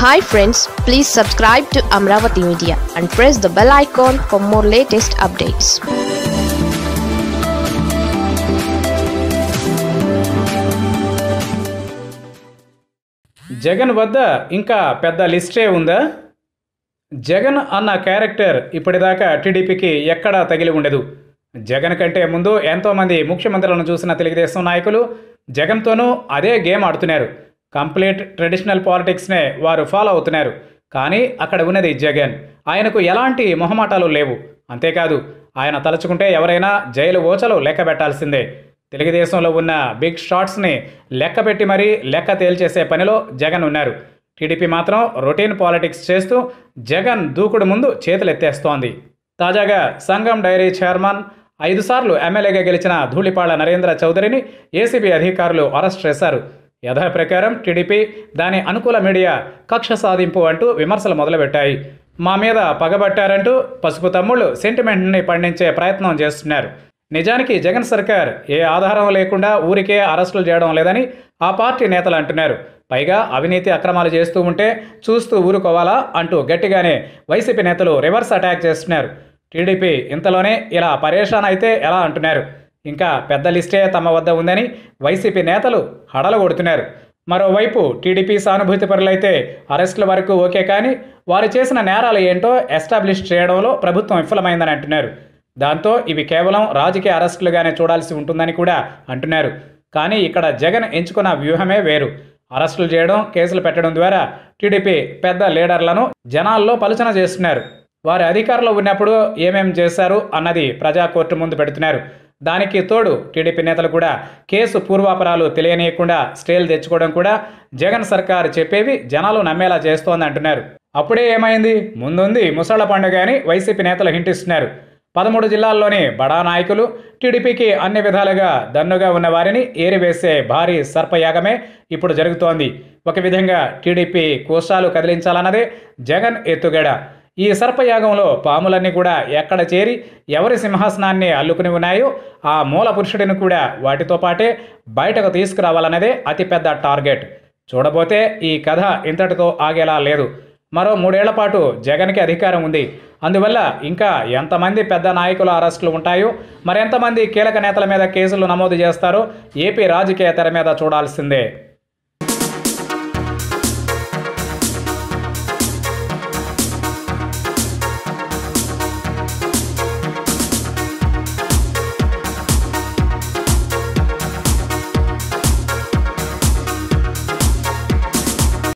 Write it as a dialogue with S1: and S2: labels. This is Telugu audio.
S1: hi friends please subscribe to Amaravati media and press the bell icon for more latest updates
S2: Jagan వద్ద ఇంకా పెద్ద లిస్టే ఉందా జగన్ అన్న క్యారెక్టర్ ఇప్పటిదాకా టీడీపీకి ఎక్కడా తగిలి ఉండదు జగన్ కంటే ముందు ఎంతోమంది ముఖ్యమంత్రులను చూసిన తెలుగుదేశం నాయకులు జగన్తోనూ అదే గేమ్ ఆడుతున్నారు కంప్లీట్ ట్రెడిషనల్ పాలిటిక్స్నే వారు ఫాలో అవుతున్నారు కానీ అక్కడ ఉన్నది జగన్ ఆయనకు ఎలాంటి మొహమాటాలు లేవు అంతేకాదు ఆయన తలుచుకుంటే ఎవరైనా జైలు ఓచలు లెక్క పెట్టాల్సిందే తెలుగుదేశంలో ఉన్న బిగ్ షాట్స్ని లెక్కపెట్టి మరీ లెక్క తేల్చేసే పనిలో జగన్ ఉన్నారు టీడీపీ మాత్రం రొటీన్ పాలిటిక్స్ చేస్తూ జగన్ దూకుడు ముందు చేతులు ఎత్తేస్తోంది తాజాగా సంఘం డైరీ చైర్మన్ ఐదు సార్లు ఎమ్మెల్యేగా గెలిచిన ధూళిపాళ్ల నరేంద్ర చౌదరిని ఏసీబీ అధికారులు అరెస్ట్ చేశారు యథా ప్రకారం టీడీపీ దాని అనుకూల మీడియా కక్ష సాధింపు అంటూ విమర్శలు మొదలుపెట్టాయి మా మీద పగబట్టారంటూ పసుపు తమ్ముళ్ళు సెంటిమెంట్ని పండించే ప్రయత్నం చేస్తున్నారు నిజానికి జగన్ సర్కార్ ఏ ఆధారం లేకుండా ఊరికే అరెస్టులు చేయడం లేదని ఆ పార్టీ నేతలు అంటున్నారు పైగా అవినీతి అక్రమాలు చేస్తూ ఉంటే చూస్తూ ఊరుకోవాలా అంటూ గట్టిగానే వైసీపీ నేతలు రివర్స్ అటాక్ చేస్తున్నారు టీడీపీ ఇంతలోనే ఇలా పరేషాన్ అయితే ఎలా అంటున్నారు ఇంకా పెద్ద లిస్టే తమ వద్ద ఉందని వైసీపీ నేతలు హడలు కొడుతున్నారు మరోవైపు టీడీపీ సానుభూతి పరులైతే అరెస్టుల వరకు ఓకే కానీ వారు చేసిన నేరాలు ఏంటో ఎస్టాబ్లిష్ చేయడంలో ప్రభుత్వం విఫలమైందని అంటున్నారు దాంతో ఇవి కేవలం రాజకీయ అరెస్టులుగానే చూడాల్సి ఉంటుందని కూడా అంటున్నారు కానీ ఇక్కడ జగన్ ఎంచుకున్న వ్యూహమే వేరు అరెస్టులు చేయడం కేసులు పెట్టడం ద్వారా టీడీపీ పెద్ద లీడర్లను జనాల్లో పలుచన చేస్తున్నారు వారి అధికారంలో ఉన్నప్పుడు ఏమేం చేశారు అన్నది ప్రజా కోర్టు ముందు పెడుతున్నారు దానికి తోడు టీడీపీ నేతలు కూడా కేసు పూర్వాపరాలు తెలియనీయకుండా స్టేలు తెచ్చుకోవడం కూడా జగన్ సర్కార్ చెప్పేవి జనాలు నమ్మేలా చేస్తోంది అంటున్నారు అప్పుడే ఏమైంది ముందుంది ముసళ్ల పండుగ అని వైసీపీ నేతలు హింటిస్తున్నారు పదమూడు జిల్లాల్లోని బడా నాయకులు టీడీపీకి అన్ని విధాలుగా దన్నుగా ఉన్న వారిని ఏరివేసే భారీ సర్పయాగమే ఇప్పుడు జరుగుతోంది ఒక విధంగా టీడీపీ కోశాలు కదిలించాలన్నదే జగన్ ఎత్తుగడ ఈ సర్పయాగంలో పాములన్నీ కూడా ఎక్కడ చేరి ఎవరి సింహాసనాన్ని అల్లుకుని ఉన్నాయో ఆ మూల పురుషుడిని కూడా వాటితో పాటే బయటకు తీసుకురావాలన్నదే అతిపెద్ద టార్గెట్ చూడబోతే ఈ కథ ఇంతటితో ఆగేలా లేదు మరో మూడేళ్ల పాటు జగన్కి అధికారం ఉంది అందువల్ల ఇంకా ఎంతమంది పెద్ద నాయకుల అరెస్టులు ఉంటాయో మరెంతమంది కీలక నేతల మీద కేసులు నమోదు చేస్తారో ఏపీ రాజకీయ తెర మీద చూడాల్సిందే